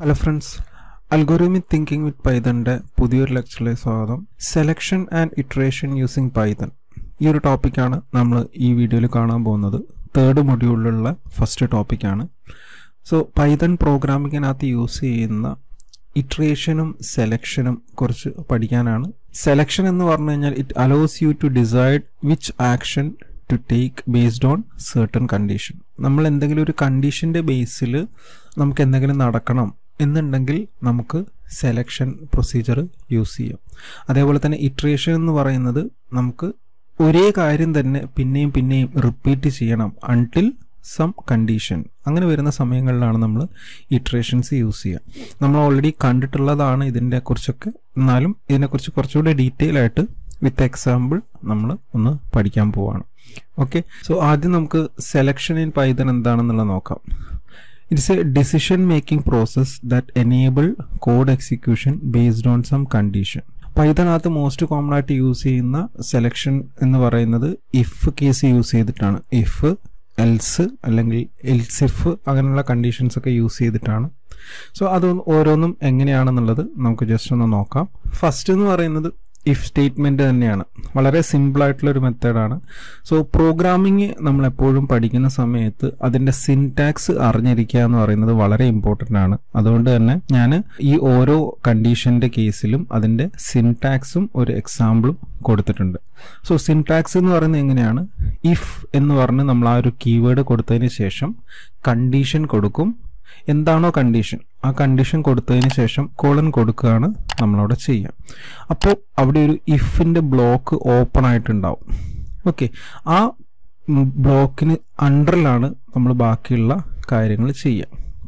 hello friends algorithmic thinking with പൈതൻ്റെ പുതിയൊരു ലെക്ചറിലേക്ക് സ്വാഗതം selection and iteration using Python ഈ ഒരു ടോപ്പിക്കാണ് നമ്മൾ ഈ വീഡിയോയിൽ കാണാൻ പോകുന്നത് തേർഡ് മൊഡ്യൂളിലുള്ള ഫസ്റ്റ് ടോപ്പിക്കാണ് സോ പൈതൺ പ്രോഗ്രാമിങ്ങിനകത്ത് യൂസ് ചെയ്യുന്ന ഇറ്ററേഷനും സെലക്ഷനും കുറിച്ച് പഠിക്കാനാണ് സെലക്ഷൻ എന്ന് പറഞ്ഞു കഴിഞ്ഞാൽ it allows you to decide which action to take based on certain condition നമ്മൾ എന്തെങ്കിലും ഒരു കണ്ടീഷൻ്റെ ബേസിൽ നമുക്ക് എന്തെങ്കിലും നടക്കണം എന്നുണ്ടെങ്കിൽ നമുക്ക് സെലക്ഷൻ പ്രൊസീജിയർ യൂസ് ചെയ്യാം അതേപോലെ തന്നെ ഇറ്ററേഷൻ എന്ന് പറയുന്നത് നമുക്ക് ഒരേ കാര്യം തന്നെ പിന്നെയും പിന്നെയും റിപ്പീറ്റ് ചെയ്യണം അൺടിൽ സം കണ്ടീഷൻ അങ്ങനെ വരുന്ന സമയങ്ങളിലാണ് നമ്മൾ ഇറ്ററേഷൻസ് യൂസ് ചെയ്യുക നമ്മൾ ഓൾറെഡി കണ്ടിട്ടുള്ളതാണ് ഇതിൻ്റെ കുറിച്ചൊക്കെ എന്നാലും ഇതിനെക്കുറിച്ച് കുറച്ചുകൂടി ഡീറ്റെയിൽ ആയിട്ട് വിത്ത് എക്സാമ്പിൾ നമ്മൾ ഒന്ന് പഠിക്കാൻ പോവാണ് ഓക്കെ സോ ആദ്യം നമുക്ക് സെലക്ഷൻ ഇൻ പൈതൺ എന്താണെന്നുള്ളത് നോക്കാം it's a decision making process that enable code execution based on some condition പൈതണകത്ത് മോസ്റ്റ് കോമൺ ആയിട്ട് യൂസ് ചെയ്യുന്ന സെലക്ഷൻ എന്ന് പറയുന്നത് ഇഫ് കേസ് യൂസ് ചെയ്തിട്ടാണ് ഇഫ് എൽസ് അല്ലെങ്കിൽ എൽസിഫ് അങ്ങനെയുള്ള കണ്ടീഷൻസ് ഒക്കെ യൂസ് ചെയ്തിട്ടാണ് സോ അത് ഓരോന്നും എങ്ങനെയാണെന്നുള്ളത് നമുക്ക് ജസ്റ്റ് ഒന്ന് നോക്കാം ഫസ്റ്റ് എന്ന് പറയുന്നത് ഇഫ് സ്റ്റേറ്റ്മെന്റ് തന്നെയാണ് വളരെ സിമ്പിൾ ആയിട്ടുള്ള ഒരു മെത്തേഡാണ് സോ പ്രോഗ്രാമിംഗ് നമ്മൾ എപ്പോഴും പഠിക്കുന്ന സമയത്ത് അതിന്റെ സിൻടാക്സ് അറിഞ്ഞിരിക്കുക എന്ന് പറയുന്നത് വളരെ ഇമ്പോർട്ടൻ്റ് ആണ് അതുകൊണ്ട് തന്നെ ഞാൻ ഈ ഓരോ കണ്ടീഷന്റെ കേസിലും അതിന്റെ സിൻടാക്സും ഒരു എക്സാമ്പിളും കൊടുത്തിട്ടുണ്ട് സോ സിൻടാക്സ് എന്ന് പറയുന്നത് എങ്ങനെയാണ് ഇഫ് എന്ന് പറഞ്ഞ് നമ്മൾ ആ ഒരു കീവേഡ് കൊടുത്തതിന് ശേഷം കണ്ടീഷൻ കൊടുക്കും എന്താണോ കണ്ടീഷൻ ആ കണ്ടീഷൻ കൊടുത്തതിന് ശേഷം കോളൻ കൊടുക്കുകയാണ് നമ്മളവിടെ ചെയ്യുക അപ്പോൾ അവിടെ ഒരു ഇഫിൻ്റെ ബ്ലോക്ക് ഓപ്പൺ ആയിട്ടുണ്ടാവും ഓക്കെ ആ ബ്ലോക്കിന് അണ്ടറിലാണ് നമ്മൾ ബാക്കിയുള്ള കാര്യങ്ങൾ ചെയ്യുക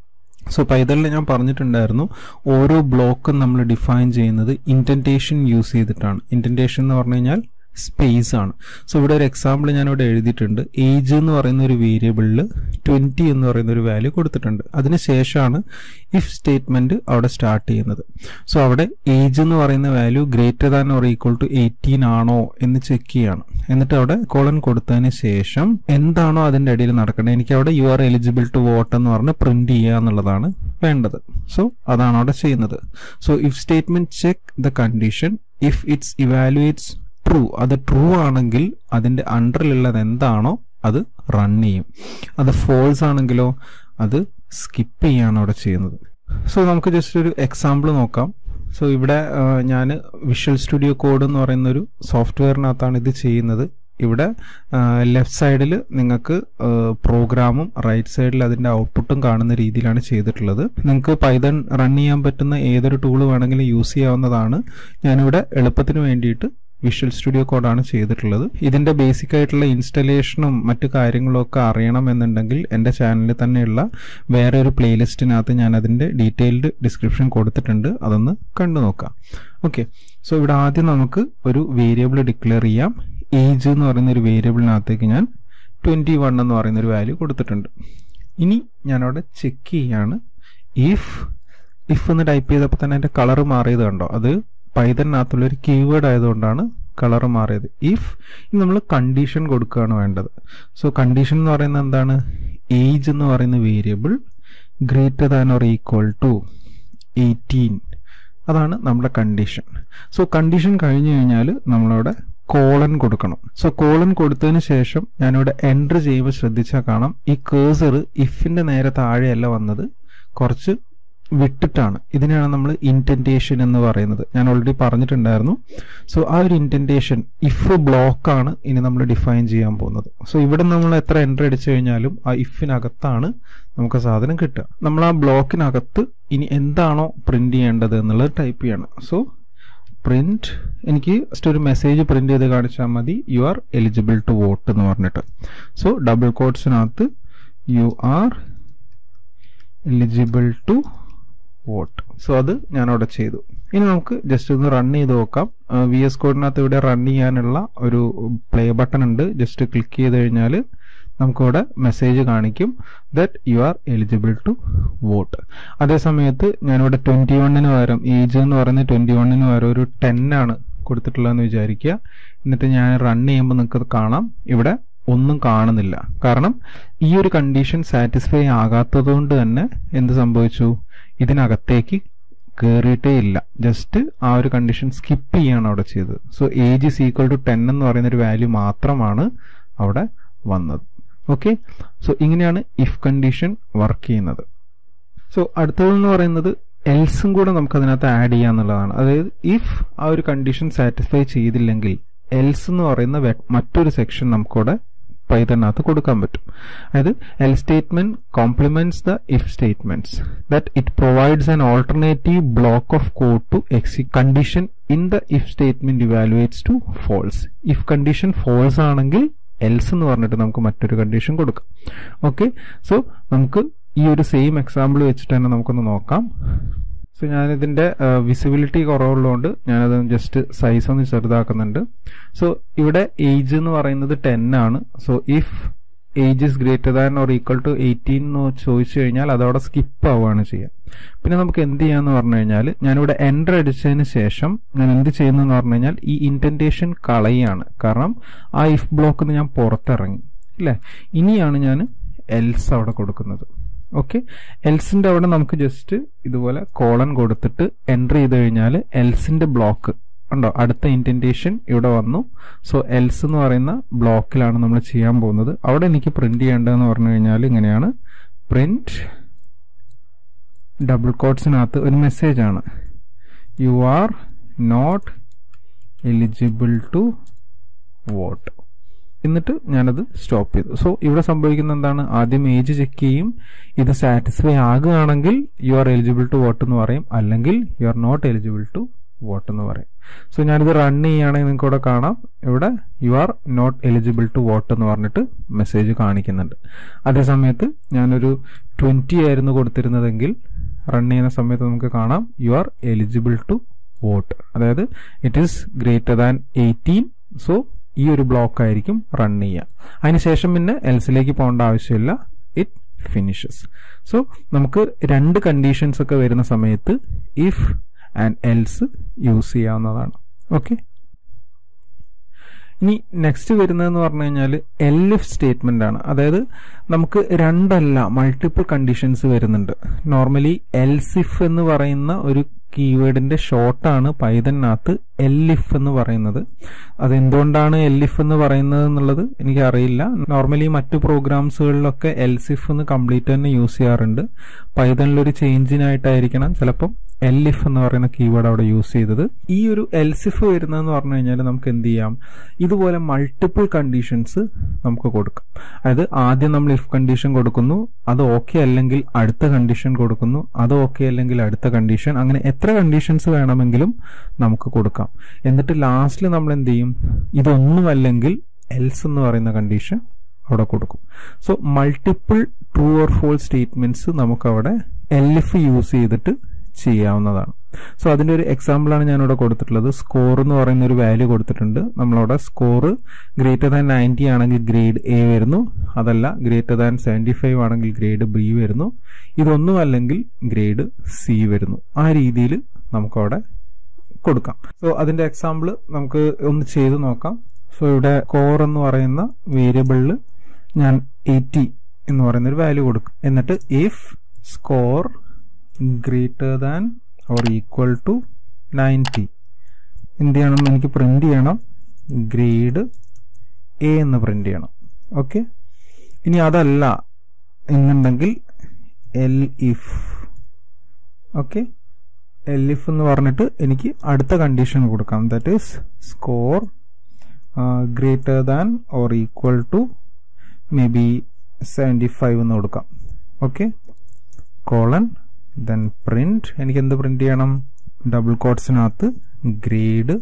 സോ പൈതലിൽ ഞാൻ പറഞ്ഞിട്ടുണ്ടായിരുന്നു ഓരോ ബ്ലോക്കും നമ്മൾ ഡിഫൈൻ ചെയ്യുന്നത് ഇൻറ്റൻറ്റേഷൻ യൂസ് ചെയ്തിട്ടാണ് ഇൻറ്റൻറ്റേഷൻ എന്ന് പറഞ്ഞു കഴിഞ്ഞാൽ സ്പേസ് ആണ് സോ ഇവിടെ ഒരു എക്സാമ്പിൾ ഞാൻ ഇവിടെ എഴുതിയിട്ടുണ്ട് ഏജ് എന്ന് പറയുന്ന ഒരു വേരിയബിളിൽ ട്വൻറ്റി എന്ന് പറയുന്ന ഒരു വാല്യൂ കൊടുത്തിട്ടുണ്ട് അതിന് ശേഷമാണ് ഇഫ് സ്റ്റേറ്റ്മെന്റ് അവിടെ സ്റ്റാർട്ട് ചെയ്യുന്നത് സോ അവിടെ ഏജ് എന്ന് പറയുന്ന value greater than or equal to eighteen ആണോ എന്ന് ചെക്ക് ചെയ്യാണ് എന്നിട്ട് അവിടെ കോളൻ കൊടുത്തതിന് ശേഷം എന്താണോ അതിന്റെ ഇടയിൽ നടക്കേണ്ടത് എനിക്ക് അവിടെ you are eligible to vote എന്ന് പറഞ്ഞ് പ്രിന്റ് ചെയ്യുക എന്നുള്ളതാണ് വേണ്ടത് സോ അതാണ് അവിടെ ചെയ്യുന്നത് so if statement check the condition if it's evaluates true അത് ട്രൂ ആണെങ്കിൽ അതിന്റെ അണ്ടറിലുള്ളത് എന്താണോ അത് റൺ ചെയ്യും അത് ഫോൾസ് ആണെങ്കിലോ അത് സ്കിപ്പ് ചെയ്യാണ് അവിടെ ചെയ്യുന്നത് സോ നമുക്ക് ജസ്റ്റ് ഒരു എക്സാമ്പിൾ നോക്കാം സോ ഇവിടെ ഞാൻ വിഷ്വൽ സ്റ്റുഡിയോ കോഡ് എന്ന് പറയുന്ന ഒരു സോഫ്റ്റ്വെയറിനകത്താണ് ഇത് ചെയ്യുന്നത് ഇവിടെ ലെഫ്റ്റ് സൈഡിൽ നിങ്ങൾക്ക് പ്രോഗ്രാമും റൈറ്റ് സൈഡിൽ അതിൻ്റെ ഔട്ട്പുട്ടും കാണുന്ന രീതിയിലാണ് ചെയ്തിട്ടുള്ളത് നിങ്ങൾക്ക് പൈതൺ റൺ ചെയ്യാൻ പറ്റുന്ന ഏതൊരു ടൂൾ വേണമെങ്കിലും യൂസ് ചെയ്യാവുന്നതാണ് ഞാനിവിടെ എളുപ്പത്തിന് വേണ്ടിയിട്ട് വിഷ്വൽ സ്റ്റുഡിയോ കോഡാണ് ചെയ്തിട്ടുള്ളത് ഇതിന്റെ ബേസിക് ആയിട്ടുള്ള ഇൻസ്റ്റലേഷനും മറ്റു കാര്യങ്ങളും ഒക്കെ അറിയണമെന്നുണ്ടെങ്കിൽ എൻ്റെ ചാനലിൽ തന്നെയുള്ള വേറെ ഒരു പ്ലേലിസ്റ്റിനകത്ത് ഞാൻ അതിന്റെ ഡീറ്റെയിൽഡ് ഡിസ്ക്രിപ്ഷൻ കൊടുത്തിട്ടുണ്ട് അതൊന്ന് കണ്ടു നോക്കാം ഓക്കെ സോ ഇവിടെ ആദ്യം നമുക്ക് ഒരു വേരിയബിൾ ഡിക്ലെയർ ചെയ്യാം ഏജ് എന്ന് പറയുന്ന ഒരു വേരിയബിളിനകത്തേക്ക് ഞാൻ ട്വൻറ്റി വൺ എന്ന് പറയുന്ന ഒരു വാല്യൂ കൊടുത്തിട്ടുണ്ട് ഇനി ഞാനവിടെ ചെക്ക് ചെയ്യാണ് ഇഫ് ഇഫ് എന്ന് ടൈപ്പ് ചെയ്തപ്പോൾ തന്നെ എൻ്റെ കളർ മാറിയത് കണ്ടോ അത് പൈതലിനകത്തുള്ള ഒരു കീവേഡ് ആയതുകൊണ്ടാണ് കളർ മാറിയത് ഇഫ് നമ്മൾ കണ്ടീഷൻ കൊടുക്കുകയാണ് വേണ്ടത് സോ കണ്ടീഷൻ എന്ന് പറയുന്നത് എന്താണ് ഏജ് എന്ന് പറയുന്ന variable greater than or equal to eighteen അതാണ് നമ്മുടെ കണ്ടീഷൻ സോ കണ്ടീഷൻ കഴിഞ്ഞു കഴിഞ്ഞാൽ നമ്മളവിടെ കോളൻ കൊടുക്കണം സോ കോളൻ കൊടുത്തതിന് ശേഷം ഞാനിവിടെ എൻറ്റർ ചെയ്യുമ്പോൾ ശ്രദ്ധിച്ചാൽ കാണാം ഈ കേസർ ഇഫിന്റെ നേരെ താഴെയല്ല വന്നത് കുറച്ച് വിട്ടിട്ടാണ് ഇതിനെയാണ് നമ്മൾ ഇൻറ്റൻറ്റേഷൻ എന്ന് പറയുന്നത് ഞാൻ ഓൾറെഡി പറഞ്ഞിട്ടുണ്ടായിരുന്നു സോ ആ ഒരു ഇൻറ്റൻറ്റേഷൻ ഇഫ് ബ്ലോക്കാണ് ഇനി നമ്മൾ ഡിഫൈൻ ചെയ്യാൻ പോകുന്നത് സോ ഇവിടെ നമ്മൾ എത്ര എൻട്രി അടിച്ചു കഴിഞ്ഞാലും ആ ഇഫിനകത്താണ് നമുക്ക് സാധനം കിട്ടുക നമ്മൾ ആ ബ്ലോക്കിനകത്ത് ഇനി എന്താണോ പ്രിന്റ് ചെയ്യേണ്ടത് എന്നുള്ളത് ടൈപ്പ് ചെയ്യണം സോ പ്രിന്റ് എനിക്ക് ജസ്റ്റ് ഒരു മെസ്സേജ് പ്രിന്റ് ചെയ്ത് കാണിച്ചാൽ മതി you are eligible to vote എന്ന് പറഞ്ഞിട്ട് സോ ഡബിൾ കോഡ്സിനകത്ത് you are eligible to vote so അത് ഞാൻ അവിടെ ചെയ്തു ഇനി നമുക്ക് ജസ്റ്റ് ഒന്ന് റൺ ചെയ്ത് നോക്കാം വി എസ് കോഡിനകത്ത് ഇവിടെ റൺ ചെയ്യാനുള്ള ഒരു പ്ലേ ബട്ടൺ ഉണ്ട് ജസ്റ്റ് ക്ലിക്ക് ചെയ്ത് കഴിഞ്ഞാൽ നമുക്കിവിടെ മെസ്സേജ് കാണിക്കും that you are eligible to vote അതേ സമയത്ത് ഞാനിവിടെ ട്വന്റി വണ്ണിന് പകരം ഏജ് എന്ന് പറയുന്നത് ട്വന്റി വണ്ണിന് പകരം ഒരു ടെൻ ആണ് കൊടുത്തിട്ടുള്ളതെന്ന് വിചാരിക്കുക എന്നിട്ട് ഞാൻ റൺ ചെയ്യുമ്പോൾ നിങ്ങൾക്ക് കാണാം ഇവിടെ ഒന്നും കാണുന്നില്ല കാരണം ഈ ഒരു കണ്ടീഷൻ സാറ്റിസ്ഫൈ ആകാത്തതുകൊണ്ട് തന്നെ എന്ത് സംഭവിച്ചു ഇതിനകത്തേക്ക് കയറിയിട്ടേ ഇല്ല ജസ്റ്റ് ആ ഒരു കണ്ടീഷൻ സ്കിപ്പ് ചെയ്യാണ് അവിടെ ചെയ്തത് so age is equal to ten എന്ന് പറയുന്ന ഒരു വാല്യൂ മാത്രമാണ് അവിടെ വന്നത് ഓക്കെ സോ ഇങ്ങനെയാണ് ഇഫ് കണ്ടീഷൻ വർക്ക് ചെയ്യുന്നത് സോ അടുത്തതെന്ന് പറയുന്നത് എൽസും കൂടെ നമുക്ക് അതിനകത്ത് ആഡ് ചെയ്യാന്നുള്ളതാണ് അതായത് ഇഫ് ആ ഒരു കണ്ടീഷൻ സാറ്റിസ്ഫൈ ചെയ്തില്ലെങ്കിൽ എൽസ് എന്ന് പറയുന്ന മറ്റൊരു സെക്ഷൻ നമുക്കിവിടെ പൈതനകത്ത് കൊടുക്കാൻ പറ്റും അതായത് else statement complements the if statements that it provides an alternative block of code to execute condition in the if statement evaluates to false if condition false ആണെങ്കിൽ else എന്ന് പറഞ്ഞിട്ട് നമുക്ക് മറ്റൊരു കണ്ടീഷൻ കൊടുക്കാം ഓക്കെ സോ നമുക്ക് ഈ ഒരു same example വെച്ചിട്ട് തന്നെ നമുക്കൊന്ന് നോക്കാം സോ ഞാനിതിന്റെ വിസിബിലിറ്റി കുറവുള്ളതുകൊണ്ട് ഞാനത് ജസ്റ്റ് സൈസ് ഒന്ന് ചെറുതാക്കുന്നുണ്ട് സോ ഇവിടെ ഏജ് എന്ന് പറയുന്നത് ടെൻ ആണ് so if age is greater than or equal to eighteen എന്ന് ചോദിച്ചു കഴിഞ്ഞാൽ അതവിടെ സ്കിപ്പ് ആവുകയാണ് ചെയ്യുക പിന്നെ നമുക്ക് എന്ത് ചെയ്യാന്ന് പറഞ്ഞു കഴിഞ്ഞാൽ ഞാനിവിടെ എൻ്റർ അടിച്ചതിന് ശേഷം ഞാൻ എന്ത് ചെയ്യുന്നതെന്ന് പറഞ്ഞു കഴിഞ്ഞാൽ ഈ ഇൻറ്റന്റേഷൻ കളയാണ് കാരണം ആ ഇഫ് ബ്ലോക്ക് ഞാൻ പുറത്തിറങ്ങി ഇല്ലേ ഇനിയാണ് ഞാൻ എൽസ് അവിടെ കൊടുക്കുന്നത് ഓക്കെ എൽസിന്റെ അവിടെ നമുക്ക് ജസ്റ്റ് ഇതുപോലെ കോളൻ കൊടുത്തിട്ട് എൻ്റർ ചെയ്ത് കഴിഞ്ഞാൽ എൽസിന്റെ ബ്ലോക്ക് ഉണ്ടോ അടുത്ത ഇൻറ്റന്റേഷൻ ഇവിടെ വന്നു സോ എൽസ് എന്ന് പറയുന്ന ബ്ലോക്കിലാണ് നമ്മൾ ചെയ്യാൻ പോകുന്നത് അവിടെ എനിക്ക് പ്രിന്റ് ചെയ്യേണ്ടതെന്ന് പറഞ്ഞു കഴിഞ്ഞാൽ ഇങ്ങനെയാണ് പ്രിന്റ് ഡബിൾ കോട്ട്സിനകത്ത് ഒരു മെസ്സേജ് ആണ് you are not eligible to vote എന്നിട്ട് ഞാനത് സ്റ്റോപ്പ് ചെയ്തു സോ ഇവിടെ സംഭവിക്കുന്ന എന്താണ് ആദ്യം ഏജ് ചെക്ക് ചെയ്യും ഇത് സാറ്റിസ്ഫൈ ആകുകയാണെങ്കിൽ you are eligible to vote എന്ന് പറയും അല്ലെങ്കിൽ you are not eligible to vote എന്ന് പറയും സോ ഞാനിത് റൺ ചെയ്യുകയാണെങ്കിൽ നിങ്ങൾക്ക് ഇവിടെ കാണാം ഇവിടെ you are not eligible to vote എന്ന് പറഞ്ഞിട്ട് മെസ്സേജ് കാണിക്കുന്നുണ്ട് അതേ സമയത്ത് ഞാനൊരു ട്വന്റി ആയിരുന്നു കൊടുത്തിരുന്നതെങ്കിൽ റൺ ചെയ്യുന്ന സമയത്ത് നമുക്ക് കാണാം you are eligible to vote അതായത് it is greater than eighteen so ഈ ഒരു ബ്ലോക്ക് ആയിരിക്കും റൺ ചെയ്യുക അതിനുശേഷം പിന്നെ എൽസിലേക്ക് പോകേണ്ട ആവശ്യമില്ല ഇറ്റ് ഫിനിഷസ് സോ നമുക്ക് രണ്ട് കണ്ടീഷൻസ് ഒക്കെ വരുന്ന സമയത്ത് ഇഫ് ആൻഡ് എൽസ് യൂസ് ചെയ്യാവുന്നതാണ് ഓക്കെ ഇനി നെക്സ്റ്റ് വരുന്നതെന്ന് പറഞ്ഞു കഴിഞ്ഞാൽ എൽ ഇഫ് സ്റ്റേറ്റ്മെന്റ് ആണ് അതായത് നമുക്ക് രണ്ടല്ല മൾട്ടിപ്പിൾ കണ്ടീഷൻസ് വരുന്നുണ്ട് നോർമലി എൽസിഫ് എന്ന് പറയുന്ന ഒരു കീവേഡിന്റെ ഷോർട്ടാണ് പൈതനകത്ത് എല്ലിഫ് എന്ന് പറയുന്നത് അതെന്തുകൊണ്ടാണ് എല്ലിഫ് എന്ന് പറയുന്നത് എന്നുള്ളത് എനിക്ക് അറിയില്ല നോർമലി മറ്റു പ്രോഗ്രാംസുകളിലൊക്കെ എൽസിഫ് എന്ന് കംപ്ലീറ്റ് തന്നെ യൂസ് ചെയ്യാറുണ്ട് പൈതനിലൊരു ചേഞ്ചിനായിട്ടായിരിക്കണം ചിലപ്പം എൽഇഫ് എന്ന് പറയുന്ന കീവേഡ് അവിടെ യൂസ് ചെയ്തത് ഈ ഒരു എൽസിഫ് വരുന്നതെന്ന് പറഞ്ഞു കഴിഞ്ഞാൽ നമുക്ക് എന്ത് ചെയ്യാം ഇതുപോലെ മൾട്ടിപ്പിൾ കണ്ടീഷൻസ് നമുക്ക് കൊടുക്കാം അതായത് ആദ്യം നമ്മൾ ഇഫ് കണ്ടീഷൻ കൊടുക്കുന്നു അത് ഓക്കെ അല്ലെങ്കിൽ അടുത്ത കണ്ടീഷൻ കൊടുക്കുന്നു അത് ഓക്കെ അല്ലെങ്കിൽ അടുത്ത കണ്ടീഷൻ അങ്ങനെ എത്ര കണ്ടീഷൻസ് വേണമെങ്കിലും നമുക്ക് കൊടുക്കാം എന്നിട്ട് ലാസ്റ്റിൽ നമ്മൾ എന്ത് ചെയ്യും ഇതൊന്നുമല്ലെങ്കിൽ എൽസ് എന്ന് പറയുന്ന കണ്ടീഷൻ അവിടെ കൊടുക്കും so multiple true or false statements നമുക്ക് അവിടെ എൽഎഫ് യൂസ് ചെയ്തിട്ട് ചെയ്യാവുന്നതാണ് സോ അതിന്റെ ഒരു എക്സാമ്പിൾ ആണ് ഞാനിവിടെ കൊടുത്തിട്ടുള്ളത് സ്കോർ എന്ന് പറയുന്ന ഒരു വാല്യൂ കൊടുത്തിട്ടുണ്ട് നമ്മളവിടെ സ്കോർ ഗ്രേറ്റർ ദാൻ നയൻറ്റി ആണെങ്കിൽ ഗ്രേഡ് എ വരുന്നു അതല്ല ഗ്രേറ്റർ ദാൻ സെവൻറ്റി ഫൈവ് ആണെങ്കിൽ ഗ്രേഡ് ബി വരുന്നു ഇതൊന്നും അല്ലെങ്കിൽ ഗ്രേഡ് സി വരുന്നു ആ രീതിയിൽ നമുക്കവിടെ കൊടുക്കാം സോ അതിന്റെ എക്സാമ്പിൾ നമുക്ക് ഒന്ന് ചെയ്ത് നോക്കാം സോ ഇവിടെ കോർ എന്ന് പറയുന്ന വേരിയബിളിൽ ഞാൻ എയ്റ്റി എന്ന് പറയുന്ന ഒരു വാല്യൂ കൊടുക്കും എന്നിട്ട് if score greater than or equal to ninety എന്ത് ചെയ്യണം എനിക്ക് പ്രിന്റ് ചെയ്യണം ഗ്രേഡ് എ എന്ന് പ്രിന്റ് ചെയ്യണം ഓക്കെ ഇനി അതല്ല എന്നുണ്ടെങ്കിൽ elif okay elif എന്ന് പറഞ്ഞിട്ട് എനിക്ക് അടുത്ത കണ്ടീഷൻ കൊടുക്കാം that is score greater than or equal to maybe seventy five എന്ന് കൊടുക്കാം ഓക്കെ കോളൻ ദെൻ പ്രിന്റ് എനിക്ക് എന്ത് പ്രിന്റ് ചെയ്യണം ഡബിൾ കോട്ട്സിനകത്ത് ഗ്രേഡ്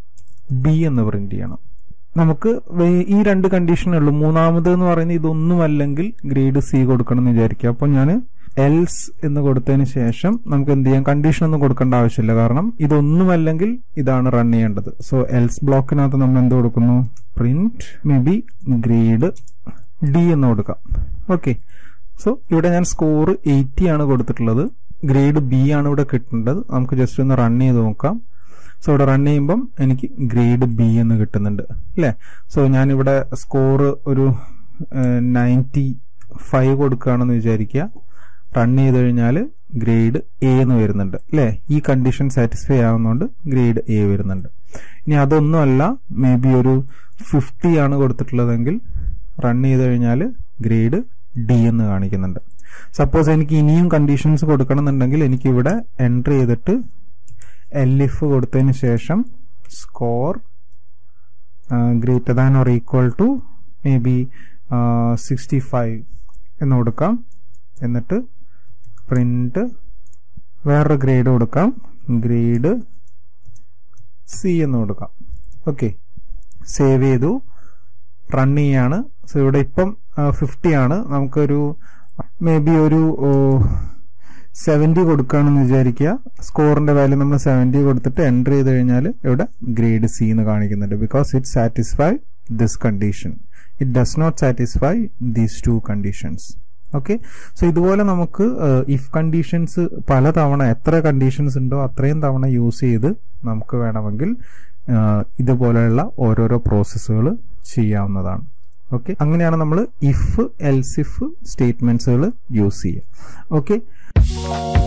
ബി എന്ന് പ്രിന്റ് ചെയ്യണം നമുക്ക് ഈ രണ്ട് കണ്ടീഷനേ ഉള്ളൂ മൂന്നാമത് എന്ന് പറയുന്നത് ഇതൊന്നും അല്ലെങ്കിൽ ഗ്രേഡ് സി കൊടുക്കണം എന്ന് വിചാരിക്കുക അപ്പോൾ ഞാൻ എൽസ് എന്ന് കൊടുത്തതിന് ശേഷം നമുക്ക് എന്ത് ചെയ്യാം കണ്ടീഷൻ ഒന്നും കൊടുക്കേണ്ട ആവശ്യമില്ല കാരണം ഇതൊന്നും അല്ലെങ്കിൽ ഇതാണ് റൺ ചെയ്യേണ്ടത് സോ എൽസ് ബ്ലോക്കിനകത്ത് നമ്മൾ എന്ത് കൊടുക്കുന്നു print maybe grade D എന്ന് കൊടുക്കാം ഓക്കെ സോ ഇവിടെ ഞാൻ സ്കോർ എയ്റ്റി ആണ് കൊടുത്തിട്ടുള്ളത് ഗ്രേഡ് ബി ആണ് ഇവിടെ കിട്ടേണ്ടത് നമുക്ക് ജസ്റ്റ് ഒന്ന് റൺ ചെയ്ത് നോക്കാം സോ ഇവിടെ റൺ ചെയ്യുമ്പം എനിക്ക് ഗ്രേഡ് ബി എന്ന് കിട്ടുന്നുണ്ട് അല്ലേ സോ ഞാനിവിടെ സ്കോർ ഒരു നയൻറ്റി ഫൈവ് കൊടുക്കുകയാണെന്ന് വിചാരിക്കുക റൺ ചെയ്ത് കഴിഞ്ഞാൽ ഗ്രേഡ് എ എന്ന് വരുന്നുണ്ട് അല്ലേ ഈ കണ്ടീഷൻ സാറ്റിസ്ഫൈ ആവുന്നതുകൊണ്ട് ഗ്രേഡ് എ വരുന്നുണ്ട് ഇനി അതൊന്നുമല്ല മേ ബി ഒരു ഫിഫ്റ്റി ആണ് കൊടുത്തിട്ടുള്ളതെങ്കിൽ റൺ ചെയ്ത് കഴിഞ്ഞാൽ ഗ്രേഡ് ഡി എന്ന് കാണിക്കുന്നുണ്ട് സപ്പോസ് എനിക്ക് ഇനിയും കണ്ടീഷൻസ് കൊടുക്കണം എന്നുണ്ടെങ്കിൽ എനിക്ക് ഇവിടെ എൻട്രി ചെയ്തിട്ട് എൽ ഇഫ് കൊടുത്തതിന് ശേഷം score greater than or equal to maybe sixty five എന്ന് കൊടുക്കാം എന്നിട്ട് പ്രിന്റ് വേറൊരു ഗ്രേഡ് കൊടുക്കാം ഗ്രേഡ് സി എന്ന് കൊടുക്കാം ഓക്കെ സേവ് ചെയ്തു റൺ ചെയ്യാണ് സോ ഇവിടെ ഇപ്പം ഫിഫ്റ്റി ആണ് നമുക്കൊരു മേ ബി ഒരു സെവൻറ്റി കൊടുക്കുകയാണെന്ന് വിചാരിക്കുക സ്കോറിന്റെ വാല്യൂ നമ്മൾ സെവൻറ്റി കൊടുത്തിട്ട് എൻ്റർ ചെയ്ത് കഴിഞ്ഞാൽ ഇവിടെ ഗ്രേഡ് സി എന്ന് കാണിക്കുന്നുണ്ട് because it satisfy this condition it does not satisfy these two conditions okay so ഇതുപോലെ നമുക്ക് ഇഫ് കണ്ടീഷൻസ് പലതവണ എത്ര കണ്ടീഷൻസ് ഉണ്ടോ അത്രയും തവണ യൂസ് ചെയ്ത് നമുക്ക് വേണമെങ്കിൽ ഇതുപോലെയുള്ള ഓരോരോ പ്രോസസ്സുകൾ ചെയ്യാവുന്നതാണ് ഓക്കെ അങ്ങനെയാണ് നമ്മൾ ഇഫ് എൽസ് ഇഫ് സ്റ്റേറ്റ്മെന്റ്സുകൾ യൂസ് ചെയ്യുക ഓക്കെ